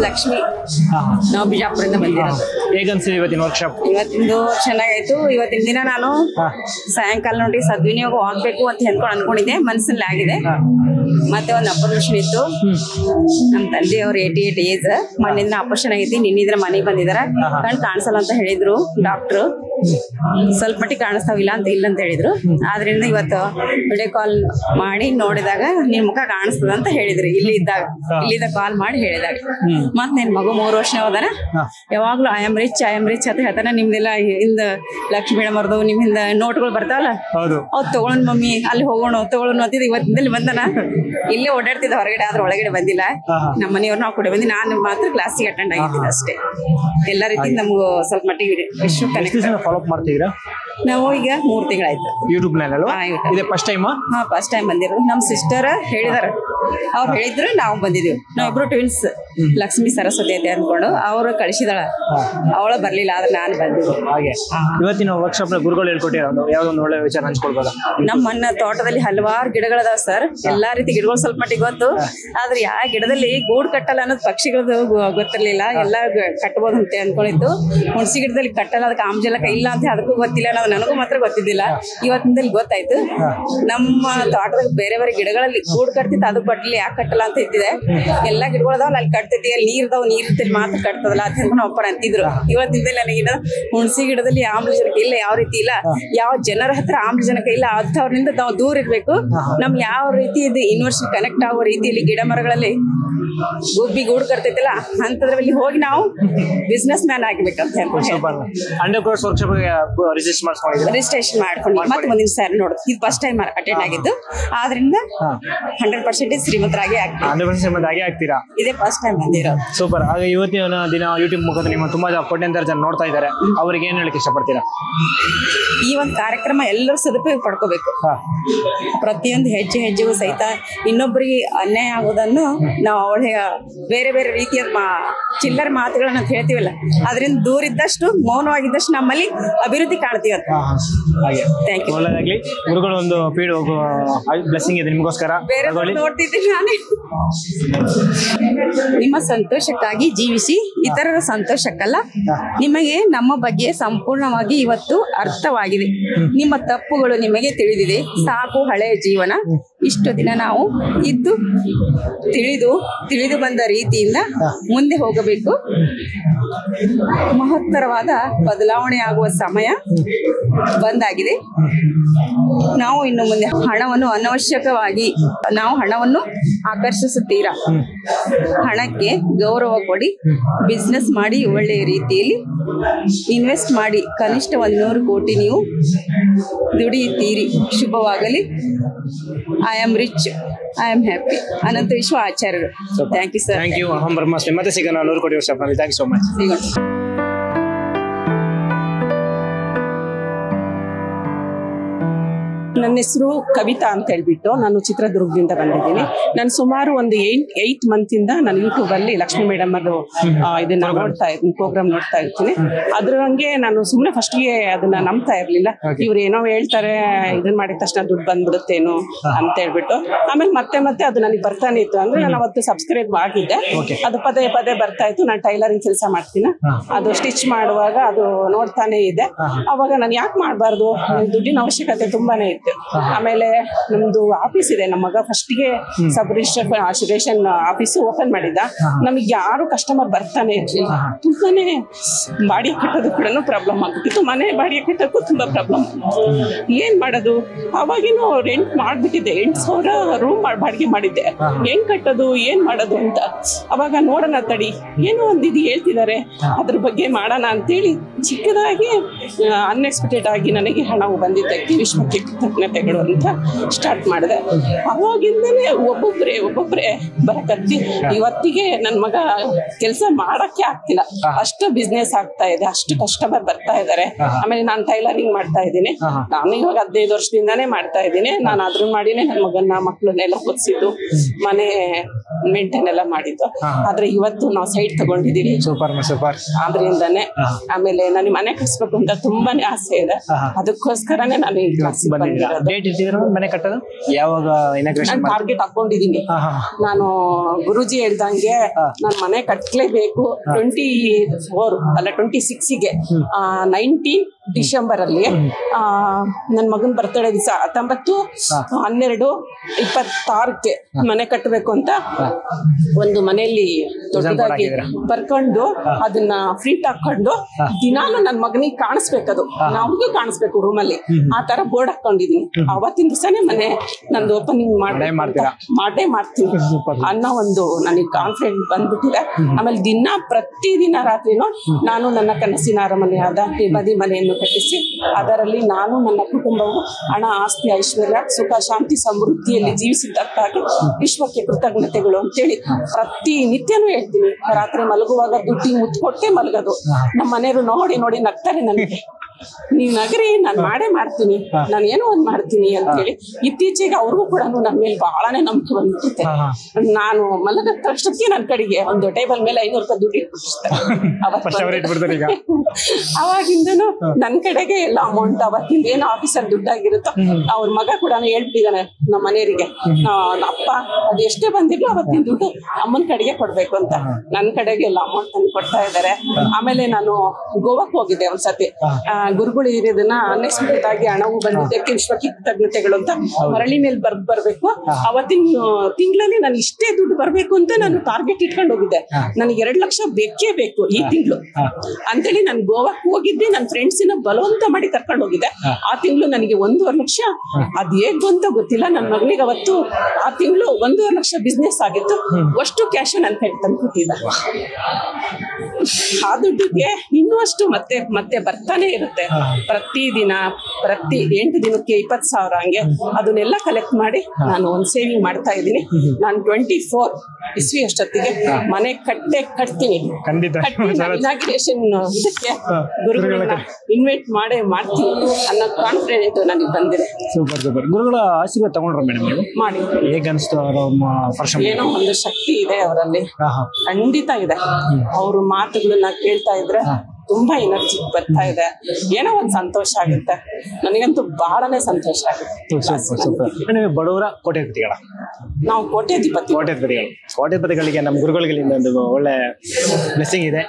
ಲಕ್ಷ್ಮಿ ಹಾ ನಾವು ಬಿಜಾಪುರದಿಂದ ಬಂದಿರೋದು ಹೇಗೆ ಅನ್ಸಿದೆ ಇವತ್ತಿನ ವರ್ಕ್ಶಾಪ್ ಇವತ್ತಿಂದು ಚೆನ್ನಾಗಾಯ್ತು ಇವತ್ತಿನ ದಿನ ನಾನು ಸಾಯಂಕಾಲ ನೋಡಿ ಸದ್ವಿನಿಯೋಗ ಆಗ್ಬೇಕು ಅಂತ ಹೇಳ್ಕೊಂಡು ಅನ್ಕೊಂಡಿದ್ದೆ ಮನಸ್ಸಲ್ಲಿ ಆಗಿದೆ ಮತ್ತೆ ಒಂದು ಅಪರ್ಮಿಷನ್ ಇತ್ತು ನಮ್ಮ ತಂದೆಯವ್ರು ಏಟಿ ಏಟ್ ಏಜ್ ಮಣ್ಣಿಂದ ಆಪರೇಷನ್ ಆಗೈತಿ ನಿನ್ನಿದ್ರ ಮನೆಗೆ ಬಂದಿದಾರ ಕಣ್ ಕಾಣಿಸಲ್ಲ ಅಂತ ಹೇಳಿದ್ರು ಡಾಕ್ಟ್ರು ಸ್ವಲ್ಪ ಮಟ್ಟಿಗೆ ಕಾಣಿಸ್ತಾವಿಲ್ಲ ಅಂತ ಇಲ್ಲ ಅಂತ ಹೇಳಿದ್ರು ಆದ್ರಿಂದ ಇವತ್ತು ವಿಡಿಯೋ ಕಾಲ್ ಮಾಡಿ ನೋಡಿದಾಗ ನಿನ್ ಮುಖ ಕಾಣಿಸ್ತದ ಅಂತ ಹೇಳಿದ್ರು ಇಲ್ಲಿ ಇದ್ದಾಗ ಇಲ್ಲಿದ್ದ ಕಾಲ್ ಮಾಡಿ ಹೇಳಿದಾಗ ಮತ್ ನಿನ್ ಮಗು ಮೂರು ವರ್ಷ ಹೋದನ ಯಾವಾಗ್ಲೂ I am rich I am rich ಅಂತ ಹೇಳ್ತಾನೆ ನಿಮ್ದೆಲ್ಲ ಹಿಂದ ಲಕ್ಷ್ಮೀ ಮೇಡಮ್ ಅವ್ರದ್ದು ನಿಮ್ಮಿಂದ ನೋಟ್ಗಳು ಬರ್ತಾವಲ್ಲ ಹೌದು ಅವ್ ತಗೊಳೋಣ ಮಮ್ಮಿ ಅಲ್ಲಿ ಹೋಗೋಣ ತಗೊಳ್ಳೋಣ ಅಂತಿದ್ದು ಇವತ್ತಿನಲ್ಲಿ ಬಂದನ ಇಲ್ಲೇ ಓಡಾಡ್ತಿದ್ದ ಹೊರಗಡೆ ಆದ್ರೆ ಒಳಗಡೆ ಬಂದಿಲ್ಲ ನಮ್ಮ ಮನೆಯವ್ರು ನಾವು ಕೂಡ ಬಂದು ನಾನು ಮಾತ್ರ ಕ್ಲಾಸಿಗೆ ಅಟೆಂಡ್ ಆಗಿದ್ದೀನಿ ಅಷ್ಟೇ ಎಲ್ಲ ರೀತಿ ನಮ್ಗೂ ಸ್ವಲ್ಪ ಮಟ್ಟಿಗೆ ವಿಶ್ವ ಎಷ್ಟು ಕನೆಕ್ಟ್ ದಿವಸ ಫಾಲೋ ಅಪ್ ಮಾಡ್ತಿದ್ದೀರಾ ನಾವು ಈಗ ಮೂರ್ ತಿಂಗಳಾಯ್ತು ಯೂಟ್ಯೂಬ್ ನಲ್ಲಿ ಹಾ, YouTube. ಇದೆ ಫಸ್ಟ್ ಟೈಮ್ ಹಾ ಫಸ್ಟ್ ಟೈಮ್ ಬಂದಿರೋದು ನಮ್ಮ ಸಿಸ್ಟರ್ ಹೇಳಿದಾರ ಅವ್ರು ಹೇಳಿದ್ರು ನಾವು ಬಂದಿದೀವಿ ನಾವಿಬ್ರು ಟ್ವಿನ್ಸ್ ಲಕ್ಷ್ಮಿ ಸರಸ್ವತಿ ಐತೆ ಅಂದ್ಕೊಂಡು ಅವ್ರು ಕಳಿಸಿದಾಳ ಅವಳ ಬರ್ಲಿಲ್ಲ ಆದ್ರೆ ನಾನು ಬಂದಿದ್ದೆ ಹಾಗೆ ಇವತ್ತಿನ ವರ್ಕ್ಶಾಪ್ ನ ಗುರುಗಳು ಹೇಳ್ಕೊಟ್ಟಿರೋ ಒಂದು ಯಾವ್ದೋ ಒಂದು ಒಳ್ಳೆ ವಿಚಾರ ಹಂಚ್ಕೊಳ್ಬೋದಾ ನಮ್ಮ ಮನ್ನ ತೋಟದಲ್ಲಿ ಹಲವಾರು ಗಿಡಗಳದಾವ ಸರ್ ಎಲ್ಲಾ ರೀತಿ ಗಿಡಗಳು ಸ್ವಲ್ಪ ಮಟ್ಟಿಗೆ ಗೊತ್ತು ಆದ್ರೆ ಯಾವ ಗಿಡದಲ್ಲಿ ಗೂಡು ಕಟ್ಟಲ್ಲ ಅನ್ನೋದು ಪಕ್ಷಿಗಳದ್ದು ಗೊ- ಗೊತ್ತಿರ್ಲಿಲ್ಲ ಎಲ್ಲ ಗ- ಕಟ್ಬೋದು ಅಂತ ಅನ್ಕೊಂಡಿತ್ತು ಹುಣಸಿ ಗಿಡದಲ್ಲಿ ಕಟ್ಟಲ್ಲ ಅದಕ್ಕೆ ಆಮ್ಜಲಕ ಇಲ್ಲ ಅಂತ ಅದಕ್ಕೂ ಗೊತ್ತಿಲ್ಲ ಅನ್ನೋದು ನನಗೂ ಮಾತ್ರ ಗೊತ್ತಿದ್ದಿಲ್ಲ ಇವತ್ತಿನಲ್ಲಿ ಗೊತ್ತಾಯ್ತು ನಮ್ಮ ತೋಟದಾಗ ಬೇರೆ ಬೇರೆ ಗಿಡಗಳಲ್ಲಿ ಗೂಡು ಕಟ್ತಿತ್ತು ಅದು ಬಟ್ಲಿ ಯಾಕೆ ಕಟ್ಟಲ್ಲ ಅಂತ ಇದ್ದಿದೆ ಎಲ್ಲಾ ಗಿಡಗಳದಾವಲ್ಲ ಅಲ್ಲಿ ಕಟ್ತೈತಿ ಅಲ್ಲಿ ನೀರ್ ಇದಾವ ನೀರ್ ಇರ್ತೈತಿ ಮಾತ್ರ ಕಟ್ತದಲ್ಲ ಅಂತ ಹೇಳ್ಕೊಂಡು ಒಪ್ಪರ ಅಂತಿದ್ರು ಇವತ್ತಿಂದ ನನಗಿನ ಹುಣಸಿ ಗಿಡದಲ್ಲಿ ಆಮ್ಲಜನಕ ಇಲ್ಲ ಯಾವ ರೀತಿ ಇಲ್ಲ ಯಾವ ಜನರ ಹತ್ರ ಆಮ್ಲಜನಕ ಇಲ್ಲ ಅಂಥವ್ರಿಂದ ನಾವು ದೂರ ಇರ್ಬೇಕು ನಮ್ಗೆ ಯಾವ ರೀತಿ ಇದು ಯೂನಿವರ್ಸಿಟಿ ಕನೆಕ್ಟ್ ಆಗೋ ರೀತಿಯಲ್ಲಿ ಗಿಡ ಮರಗಳಲ್ಲಿ ಗುಬ್ಬಿ ಗೂಡು ಕಟ್ತೈತಿಲ್ಲ ಅಂಥದ್ರಲ್ಲಿ ಹೋಗಿ ನಾವು ಬಿಸ್ನೆಸ್ ಮ್ಯಾನ್ ಆಗಿಬೇಕಂತ ಹೇಳ್ಕೊಂಡು super hundred crores workshop register ಮಾಡಿಸ್ಕೊಂಡಿದ್ದೀರಾ ರಿಜಿಸ್ಟ್ರೇಷನ್ ಮಾಡ್ಕೊಂಡು ಮತ್ತೆ ಮುಂದಿನ ಸಾರಿ ನೋಡುದು ಇದು ಫಸ್ಟ್ ಟೈಮ್ ಅಟೆಂಡ್ ಆಗಿದ್ದು ಆದ್ರಿಂದ ಹಂಡ್ರೆಡ್ ಪರ್ಸೆಂಟೇಜ್ ಶ್ರೀಮಂತರಾಗಿ ಆಗ್ತೀವಿ ಹಂಡ್ರೆಡ್ ಪರ್ಸೆಂಟ್ ಮತ್ತೆ ಹಾಗೆ ಆಗ್ತೀರಾ ಇದೇ ಫಸ್ಟ್ ಟೈಮ್ ಬಂದಿರೋದು ಸೂಪರ್ ಹಾಗೆ ಇವತ್ತಿನ ದಿನ ಯೂಟ್ಯೂಬ್ ಮುಖಾಂತರ ನಿಮ್ಮ ತುಂಬಾ ಜನ ಕೋಟ್ಯಾಂತರ ಜನ ನೋಡ್ತಾ ಇದ್ದಾರೆ ಅವ್ರಿಗೆ ಏನ್ ಹೇಳಕ್ ಇಷ್ಟಪಡ್ತೀರಾ ಈ ಒಂದು ಕಾರ್ಯಕ್ರಮ ಎಲ್ಲರೂ ಸದುಪಯೋಗ ಪಡ್ಕೋಬೇಕು ಹಾ ಪ್ರತಿಯೊಂದು ಹೆಜ್ಜೆ ಹೆಜ್ಜೆಗೂ ಸಹಿತ ಇನ್ನೊಬ್ಬರಿಗೆ ಅನ್ಯಾಯ ಆಗೋದನ್ನು ನಾವು ಅವಳ ಬೇರೆ ಬೇರೆ ರೀತಿಯ ಮಾ ಚಿಲ್ಲರೆ ಮಾತುಗಳನ್ನ ಅಂತ ಹೇಳ್ತೀವಲ್ಲ ಅದರಿಂದ ದೂರ ಇದ್ದಷ್ಟು ಮೌನವಾಗಿದ್ದಷ್ಟು ನಮ್ಮಲ್ಲಿ ಅಭಿವೃದ್ಧಿ ಕಾಣ್ತೀವಿ ಅಂತ ಹಾ, ಹಾ. ಹಾಗೆ ಥ್ಯಾಂಕ್ ಯು ಒಳ್ಳೆದಾಗ್ಲಿ ಗುರುಗಳು ಒಂದು ಫೀಡ್ ಬ್ಲೆಸ್ಸಿಂಗ್ ಇದೆ ನಿಮಗೋಸ್ಕರ ಬೇರೆ ತಗೊಳ್ಳಿ ನೋಡ್ತಿದ್ದೀನಿ ನಾನೇ ನಿಮ್ಮ ಸಂತೋಷಕ್ಕಾಗಿ ಜೀವಿಸಿ ಇತರರ ಸಂತೋಷಕ್ಕಲ್ಲ ನಿಮಗೆ ನಮ್ಮ ಬಗ್ಗೆ ಸಂಪೂರ್ಣವಾಗಿ ಇವತ್ತು ಅರ್ಥವಾಗಿದೆ ನಿಮ್ಮ ತಪ್ಪುಗಳು ನಿಮಗೆ ತಿಳಿದಿದೆ ಸಾಕು ಹಳೆಯ ಜೀವನ ಇಷ್ಟು ದಿನ ನಾವು ಇದ್ದು ತಿಳಿದು ತಿಳಿದು ಬಂದ ರೀತಿಯಿಂದ ಮುಂದೆ ಹೋಗಬೇಕು ಮಹತ್ತರವಾದ ಬದಲಾವಣೆ ಆಗುವ ಸಮಯ ಬಂದಾಗಿದೆ ನಾವು ಇನ್ನು ಮುಂದೆ ಹಣವನ್ನು ಅನವಶ್ಯಕವಾಗಿ ನಾವು ಹಣವನ್ನು ಆಕರ್ಷಿಸುತ್ತೀರಾ ಹಣಕ್ಕೆ ಗೌರವ ಕೊಡಿ ಬಿಸ್ನೆಸ್ ಮಾಡಿ ಒಳ್ಳೆಯ ರೀತಿಯಲ್ಲಿ ಇನ್ವೆಸ್ಟ್ ಮಾಡಿ ಕನಿಷ್ಠ ಒಂದು ನೂರು ಕೋಟಿ ನೀವು ದುಡಿಯುತ್ತೀರಿ ಶುಭವಾಗಲಿ I am rich I am happy Ananta Vishwa ಆಚಾರ್ಯರು thank you sir thank you ಅಹಂ ಬ್ರಹ್ಮಾಸ್ಮಿ ಮತ್ತೆ ಸಿಗೋಣ ನೂರು ಕೋಟಿ ವರ್ಷ ಥ್ಯಾಂಕ್ ಯು ಸೊ ಮಚ್ ಸಿಗೋಣ ನನ್ನ ಹೆಸರು ಕವಿತಾ ಅಂತ ಹೇಳ್ಬಿಟ್ಟು ನಾನು ಚಿತ್ರದುರ್ಗದಿಂದ ಬಂದಿದ್ದೀನಿ ನಾನು ಸುಮಾರು ಒಂದು ಏಟ್ ಏಯ್ಟ್ ಮಂತ್ ಇಂದ ನಾನು ಯೂಟ್ಯೂಬ್ ಅಲ್ಲಿ ಲಕ್ಷ್ಮೀ ಮೇಡಮ್ ಅದು ಆ, ಇದನ್ನ ನೋಡ್ತಾ ಇದ್ದೀನಿ ಪ್ರೋಗ್ರಾಮ್ ನೋಡ್ತಾ ಇರ್ತೀನಿ ಅದ್ರ ಹಂಗೆ ನಾನು ಸುಮ್ಮನೆ ಫಸ್ಟ್ಗೆ ಅದನ್ನ ನಂಬ್ತಾ ಇರ್ಲಿಲ್ಲ ಇವ್ರು ಏನೋ ಹೇಳ್ತಾರೆ ಇದನ್ನ ಮಾಡಿದ ತಕ್ಷಣ ದುಡ್ಡು ಬಂದ್ಬಿಡುತ್ತೇನೋ ಅಂತ ಹೇಳ್ಬಿಟ್ಟು ಆಮೇಲೆ ಮತ್ತೆ ಮತ್ತೆ ಅದು ನನಗೆ ಬರ್ತಾನೆ ಇತ್ತು ಅಂದ್ರೆ ನಾನು ಅವತ್ತು ಸಬ್ಸ್ಕ್ರೈಬ್ ಆಗಿದ್ದೆ ಅದು ಪದೇ ಪದೇ ಬರ್ತಾ ಇತ್ತು ನಾನು ಟೈಲರಿಂಗ್ ಕೆಲಸ ಮಾಡ್ತೀನಿ ಅದು ಸ್ಟಿಚ್ ಮಾಡುವಾಗ ಅದು ನೋಡ್ತಾನೆ ಇದೆ ಅವಾಗ ನಾನು ಯಾಕೆ ಮಾಡಬಾರ್ದು ದುಡ್ಡಿನ ಅವಶ್ಯಕತೆ ತುಂಬಾನೇ ಇತ್ತು ಆಮೇಲೆ ನಮ್ದು ಆಫೀಸ್ ಇದೆ ನಮ್ಮ ಮಗ ಫಸ್ಟ್ಗೆ sub registration office open ಮಾಡಿದ್ದ ನಮಗೆ ಯಾರು ಕಸ್ಟಮರ್ ಬರ್ತಾನೆ ಇರ್ಲಿಲ್ಲ ತುಂಬಾನೇ ಬಾಡಿಗೆ ಕಟ್ಟೋದು ಕೂಡ ಪ್ರಾಬ್ಲಮ್ ಆಗ್ಬಿಟ್ಟಿತ್ತು ಮನೆ ಬಾಡಿಗೆ ಕಟ್ಟೋಕ್ಕೂ ತುಂಬಾ ಪ್ರಾಬ್ಲಮ್ ಏನ್ ಮಾಡೋದು ಅವಾಗಿನೂ ರೆಂಟ್ ಮಾಡ್ಬಿಟ್ಟಿದ್ದೆ ಎಂಟು ಸಾವಿರ ರೂಮ್ ಬಾಡಿಗೆ ಮಾಡಿದ್ದೆ ಹೆಂಗ್ ಕಟ್ಟೋದು ಏನ್ ಮಾಡೋದು ಅಂತ ಅವಾಗ ನೋಡೋಣ ತಡಿ ಏನೋ ಒಂದು ಇದು ಹೇಳ್ತಿದ್ದಾರೆ ಅದ್ರ ಬಗ್ಗೆ ಮಾಡೋಣ ಅಂತೇಳಿ ಚಿಕ್ಕದಾಗಿ ಅನ್ಎಕ್ಸ್ಪೆಕ್ಟೆಡ್ ಆಗಿ ನನಗೆ ಹಣವು ಬಂದಿದ್ದಕ್ಕೆ ವಿಶ್ವಕ್ಕೆ ಕೃತಜ್ಞತೆಗಳು ಅಂತ ಸ್ಟಾರ್ಟ್ ಮಾಡಿದೆ ಅವಾಗಿಂದನೇ ಒಬ್ಬೊಬ್ರೆ ಒಬ್ಬೊಬ್ರೆ ಬರಕತ್ತಿ ಇವತ್ತಿಗೆ ನನ್ನ ಮಗ ಕೆಲಸ ಮಾಡಕ್ಕೆ ಆಗ್ತಿಲ್ಲ ಅಷ್ಟು ಬಿಸ್ನೆಸ್ ಆಗ್ತಾ ಇದೆ ಅಷ್ಟು ಕಸ್ಟಮರ್ ಬರ್ತಾ ಇದ್ದಾರೆ ಆಮೇಲೆ ನಾನು ಟೈಲರಿಂಗ್ ಮಾಡ್ತಾ ಇದ್ದೀನಿ ನಾನು ಇವಾಗ ಹದಿನೈದು ವರ್ಷದಿಂದಾನೇ ಮಾಡ್ತಾ ಇದ್ದೀನಿ ನಾನು ಅದ್ರ ಮಾಡಿನೇ ನನ್ನ ಮಗನ್ನ ಮಕ್ಕಳನ್ನೆಲ್ಲ ಓದಿಸಿದ್ದು ಮನೆ ಮೇಂಟೈನ್ ಎಲ್ಲ ಮಾಡಿದ್ದು ಹಾ. ಆದ್ರೆ ಇವತ್ತು ನಾವು ಸೈಟ್ ತಗೊಂಡಿದೀವಿ ಸೂಪರ್ ಸೂಪರ್ ಆದ್ರಿಂದಾನೆ ಆಮೇಲೆ ನನಗೆ ಮನೆ ಕಟ್ಸ್ಬೇಕು ಅಂತ ತುಂಬಾನೇ ಆಸೆ ಇದೆ ಹಾ, ಹಾ. ಅದಕ್ಕೋಸ್ಕರನೇ ನಾನು ಈ ಕ್ಲಾಸಿಗೆ ಬಂದಿದ್ದೀರಾ ಬಂದಿರೋದು ಡೇಟ್ ಇಟ್ಟಿದ್ದೀರಾ ಮನೆ ಕಟ್ಟೋದು ಯಾವಾಗ ಇನಾಗ್ರೇಷನ್ ನಾನು ಟಾರ್ಗೆಟ್ ಹಾಕೊಂಡಿದೀನಿ ಹಾ ಹಾ ನಾನು ಗುರುಜಿ ಹೇಳ್ದಂಗೆ ನಾನು ಮನೆ ಕಟ್ಲೇಬೇಕು ಟ್ವೆಂಟಿ ಫೋರ್ ಅಲ್ಲ ಟ್ವೆಂಟಿ ಸಿಕ್ಸಿಗೆ ನೈನ್ಟೀನ್ ಡಿಸೆಂಬರ್ ಅಲ್ಲಿ ಆ, ನನ್ನ ಮಗನ ಬರ್ತಡೇ ದಿವಸ ಹತ್ತೊಂಬತ್ತು ಹನ್ನೆರಡು ಇಪ್ಪತ್ತಾರಕ್ಕೆ ಮನೆ ಕಟ್ಟಬೇಕು ಅಂತ ಒಂದು ಮನೆಯಲ್ಲಿ ದೊಡ್ಡದಾಗಿ ಹಾಕಿದ್ದೀರಾ? ಬರ್ಕೊಂಡು ಅದನ್ನ ಫ್ರೀಟ್ ಹಾಕೊಂಡು ದಿನಾಲು ನನ್ನ ಮಗನಿಗೆ ಕಾಣಿಸ್ಬೇಕದು ಅವ್ರಿಗೂ ಕಾಣಿಸ್ಬೇಕು ರೂಮಲ್ಲಿ ಆ ತರ ಬೋರ್ಡ್ ಹಾಕೊಂಡಿದೀನಿ ಅವತ್ತಿನ ದಿವಸನೇ ಮನೆ ನಂದು ಓಪನಿಂಗ್ ಮಾಡೇ ಮಾಡ್ತೀರಾ? ಮಾಡೇ ಮಾಡ್ತೀನಿ Super. ಅನ್ನೋ ಒಂದು ನನಗೆ ಕಾನ್ಫಿಡೆಂಟ್ ಬಂದ್ಬಿಟ್ಟಿದೆ ಆಮೇಲೆ ದಿನ ಪ್ರತಿ ದಿನ ರಾತ್ರಿನೂ ನಾನು ನನ್ನ ಕನಸಿನ ಅರಮನೆಯಾದ ಬದಿ ಮನೆಯನ್ನು ಕಟ್ಟಿಸಿ ಅದರಲ್ಲಿ ನಾನು ನನ್ನ ಕುಟುಂಬವು ಹಣ ಆಸ್ತಿ ಐಶ್ವರ್ಯ ಸುಖ ಶಾಂತಿ ಸಮೃದ್ಧಿಯಲ್ಲಿ ಜೀವಿಸಿದ್ದಕ್ಕಾಗಿ ವಿಶ್ವಕ್ಕೆ ಕೃತಜ್ಞತೆಗಳು ಅಂತೇಳಿ ಪ್ರತಿ ನಿತ್ಯನೂ ಹೇಳ್ತೀನಿ ರಾತ್ರಿ ಮಲಗುವಾಗ ದುಡ್ಡಿ ಮುತ್ತು ಕೊಟ್ಟೆ ಮಲಗೋದು ನಮ್ಮ ಮನೆಯವರು ನೋಡಿ ನೋಡಿ ನಗ್ತಾರೆ ನನಗೆ ನೀವ್ ನಗರಿ ನಾನ್ ಮಾಡೇ ಮಾಡ್ತೀನಿ ನಾನು ಏನೋ ಒಂದ್ ಮಾಡ್ತೀನಿ ಅಂತ ಹೇಳಿ ಇತ್ತೀಚೆಗೆ ಅವ್ರಿಗೂ ಕೂಡ ನನ್ನ ಮೇಲೆ ಬಹಳನೇ ನಂಬಿಕೆ ಬಂದ್ಬಿಡುತ್ತೆ ಹಾ, ನಾನು ಮಲಗದ ತಕ್ಷಣಕ್ಕೆ ನನ್ನ ಕಡೆಗೆ ಒಂದು ಟೇಬಲ್ ಮೇಲೆ ಐನೂರು ರೂಪಾಯಿ ದುಡ್ಡು ಇಟ್ಬಿಟ್ಟಿರ್ತಾರೆ ಫಸ್ಟ್ ಅವ್ರು ಇಟ್ಬಿಡ್ತಾರೆ ಈಗ ಅವಾಗಿಂದನು ನನ್ ಕಡೆಗೆ ಎಲ್ಲ ಅಮೌಂಟ್ ಅವತ್ತಿಂದ ಏನು ಆಫೀಸಲ್ಲಿ ದುಡ್ಡಾಗಿರುತ್ತೋ ಅವ್ರ ಮಗ ಕೂಡ ಹೇಳ್ಬಿಟ್ಟಿದ್ದಾನೆ ನಮ್ಮ ಮನೆಯವರಿಗೆ ಅಪ್ಪ ಅದು ಎಷ್ಟೇ ಬಂದಿರ್ಲಿ ಅವತ್ತಿನ ದುಡ್ಡು ಅಮ್ಮನ ಕಡೆಗೆ ಕೊಡ್ಬೇಕು ಅಂತ ನನ್ ಕಡೆಗೆ ಎಲ್ಲ ಅಮೌಂಟ್ ತಂದು ಕೊಡ್ತಾ ಇದ್ದಾರೆ ಆಮೇಲೆ ನಾನು ಗೋವಾಕ್ ಹೋಗಿದ್ದೆ ಒಂದ್ಸತಿ ಆ, ಗುರುಗಳು ಇರೋದನ್ನ ಅನ್ಎಕ್ಸ್ಪೆಕ್ಟೆಡ್ ಆಗಿ ಹಣವು ಬಂದಿದ್ದಕ್ಕೆ ವಿಶ್ವಕ್ಕೆ ಕೃತಜ್ಞತೆಗಳು ಅಂತ ಮರಳಿ ಮೇಲೆ ಬರ್ದ್ ಬರ್ಬೇಕು ಅವತ್ತಿನ ತಿಂಗಳಲ್ಲಿ ನಾನು ಇಷ್ಟೇ ದುಡ್ಡು ಬರ್ಬೇಕು ಅಂತ ನಾನು ಟಾರ್ಗೆಟ್ ಇಟ್ಕೊಂಡು ಹೋಗಿದ್ದೆ ನನಗೆ ಎರಡ್ ಲಕ್ಷ ಬೇಕೇ ಬೇಕು ಈ ತಿಂಗಳು ಅಂತೇಳಿ ನಾನು ಗೋವಾಕ್ ಹೋಗಿದ್ದೆ ನನ್ನ ಫ್ರೆಂಡ್ಸಿನ ಬಲವಂತ ಮಾಡಿ ಕರ್ಕೊಂಡು ಹೋಗಿದ್ದೆ ಆ ತಿಂಗಳು ನನಗೆ ಒಂದೂವರೆ ಲಕ್ಷ ಅದ್ ಹೇಗ್ ಬಂತ ಗೊತ್ತಿಲ್ಲ ನನ್ನ ಮಗಳಿಗೆ ಅವತ್ತು ಆ ತಿಂಗಳು ಒಂದೂವರೆ ಲಕ್ಷ ಬಿಸ್ನೆಸ್ ಆಗಿತ್ತು ಅಷ್ಟು ಕ್ಯಾಶ್ ನನ್ನ ಕೈ ತಂದ್ಕೊಟ್ಟಿದ್ದ ಆ ದುಡ್ಡಿಗೆ ಇನ್ನೂ ಅಷ್ಟು ಮತ್ತೆ ಮತ್ತೆ ಬರ್ತಾನೆ ಇರುತ್ತೆ ಪ್ರತಿ ದಿನ ಪ್ರತಿ ಎಂಟು ದಿನಕ್ಕೆ ಇಪ್ಪತ್ತು ಸಾವಿರ ಹಂಗೆ ಅದನ್ನೆಲ್ಲ ಕಲೆಕ್ಟ್ ಮಾಡಿ ನಾನು ಒಂದು ಸೇವಿಂಗ್ ಮಾಡ್ತಾ ಇದ್ದೀನಿ ನಾನು ಟ್ವೆಂಟಿ ಫೋರ್ ಇಸ್ವಿ ಅಷ್ಟೊತ್ತಿಗೆ ಮನೆ ಕಟ್ಟೆ ಕಟ್ತೀನಿ ಖಂಡಿತ ಇನಾಗ್ರೇಷನ್ ಇದಕ್ಕೆ ಗುರುಗಳನ್ನ ಇನ್ವೈಟ್ ಮಾಡೇ ಮಾಡ್ತೀನಿ ಅನ್ನೋ ಕಾನ್ಫಿಡೆಂಟ್ ನನಗೆ ಬಂದಿದೆ ಸೂಪರ್ ಸೂಪರ್ ಗುರುಗಳ ಆಶೀರ್ವಾದ ತಗೊಂಡ್ರ ಮೇಡಮ್ ನೀವು ಮಾಡಿ ಹೇಗೆ ಅನಿಸ್ತು ಅವರು ಫಸ್ಟ್ ಏನೋ ಒಂದು ಶಕ್ತಿ ಇದೆ ಅವರಲ್ಲಿ ಹಾ ಹಾ ಖಂಡಿತ ಇದೆ ಅವ್ರ ಮಾತುಗಳನ್ನ ಕೇಳ್ತಾ ಇದ್ರೆ ತುಂಬಾ ಎನರ್ಜಿ ಬರ್ತಾ ಇದೆ ಏನೋ ಒಂದ್ ಸಂತೋಷ ಆಗುತ್ತೆ ನನಗಂತೂ ಬಹಳನೇ ಸಂತೋಷ ಆಗುತ್ತೆ ಸೂಪರ್ ಸೂಪರ್ ನೀವು ಬಡವರ ಕೋಟ್ಯಾಧಿಪತಿಗಳ ನಾವು ಕೋಟ್ಯಾಧಿಪತಿ ಕೋಟ್ಯಾಧಿಪತಿಗಳು ಕೋಟ್ಯಾಧಿಪತಿಗಳಿಗೆ ನಮ್ಮ ಗುರುಗಳಿಂದ ಒಂದು ಒಳ್ಳೆ ಬ್ಲೆಸ್ಸಿಂಗ್ ಇದೆ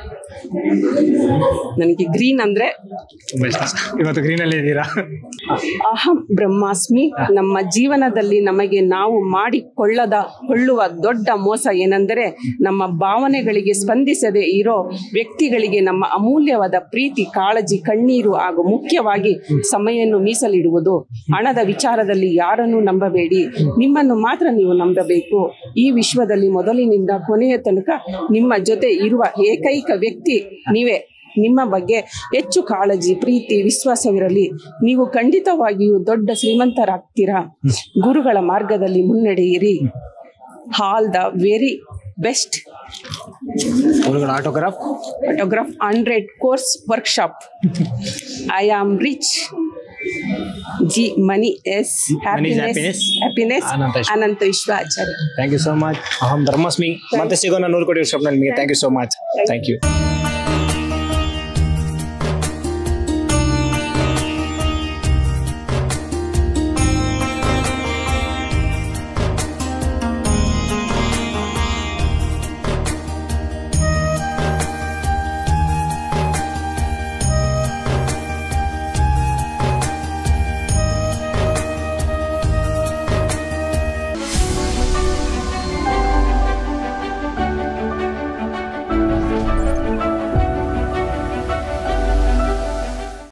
ನನಗೆ ಗ್ರೀನ್ ಅಂದ್ರೆ ತುಂಬಾ ಇಷ್ಟ ಇವತ್ತು ಗ್ರೀನ್ ಅಲ್ಲಿ ಇದ್ದೀರಾ ಅಹಂ ಬ್ರಹ್ಮಾಸ್ಮಿ ನಮ್ಮ ಜೀವನದಲ್ಲಿ ನಮಗೆ ನಾವು ಮಾಡಿಕೊಳ್ಳದ ಕೊಳ್ಳುವ ದೊಡ್ಡ ಮೋಸ ಏನೆಂದರೆ ನಮ್ಮ ಭಾವನೆಗಳಿಗೆ ಸ್ಪಂದಿಸದೆ ಇರೋ ವ್ಯಕ್ತಿಗಳಿಗೆ ನಮ್ಮ ಅಮೂಲ್ಯವಾದ ಪ್ರೀತಿ ಕಾಳಜಿ ಕಣ್ಣೀರು ಹಾಗೂ ಮುಖ್ಯವಾಗಿ ಸಮಯನ್ನು ಮೀಸಲಿಡುವುದು ಹಣದ ವಿಚಾರದಲ್ಲಿ ಯಾರನ್ನೂ ನಂಬಬೇಡಿ ನಿಮ್ಮನ್ನು ಮಾತ್ರ ನೀವು ನಂಬಬೇಕು ಈ ವಿಶ್ವದಲ್ಲಿ ಮೊದಲಿನಿಂದ ಕೊನೆಯ ತನಕ ನಿಮ್ಮ ಜೊತೆ ಇರುವ ಏಕೈಕ ವ್ಯಕ್ತಿ ನೀವೇ ನಿಮ್ಮ ಬಗ್ಗೆ ಹೆಚ್ಚು ಕಾಳಜಿ ಪ್ರೀತಿ ವಿಶ್ವಾಸವಿರಲಿ ನೀವು ಖಂಡಿತವಾಗಿಯೂ ದೊಡ್ಡ ಶ್ರೀಮಂತರಾಗ್ತೀರಾ ಗುರುಗಳ ಮಾರ್ಗದಲ್ಲಿ ಮುನ್ನಡೆಯಿರಿ ಆಲ್ ದ ವೆರಿ ಬೆಸ್ಟ್ ಗುರುಗಳ autograph photograph hundred crores workshop I am rich ಜಿ money is Money is happiness happiness. Happiness Ananta Vishwa. Ananta Vishwa Acharya thank you so much ಅಹಂ ಧರ್ಮಸ್ಮಿ ಮತ್ತೆ ಸಿಗೋಣ ನೂರು ಕೋಟಿ ವರ್ಷ ನಿಮಗೆ thank you so much thank you